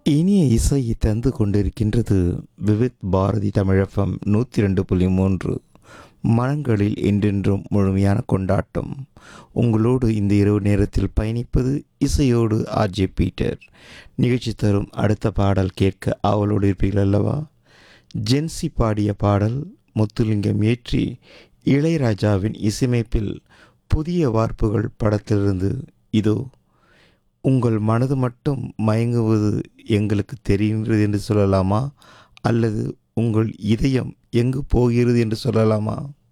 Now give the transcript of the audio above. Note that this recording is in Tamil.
இனிய இசையை தந்து கொண்டிருக்கின்றது விவித் பாரதி தமிழகம் நூற்றி ரெண்டு புள்ளி மூன்று மனங்களில் என்றென்றும் முழுமையான கொண்டாட்டம் உங்களோடு இந்த இரவு நேரத்தில் பயணிப்பது இசையோடு ஆர்ஜே பீட்டர் நிகழ்ச்சி தரும் அடுத்த பாடல் கேட்க ஆவலோடு இருப்பீர்கள் அல்லவா ஜென்சி பாடிய பாடல் முத்துலிங்கம் ஏற்றி இளையராஜாவின் இசையமைப்பில் புதிய வார்ப்புகள் படத்திலிருந்து இதோ உங்கள் மனது மட்டும் மயங்குவது எங்களுக்கு தெரிகின்றது என்று சொல்லலாமா அல்லது உங்கள் இதயம் எங்கு போகிறது என்று சொல்லலாமா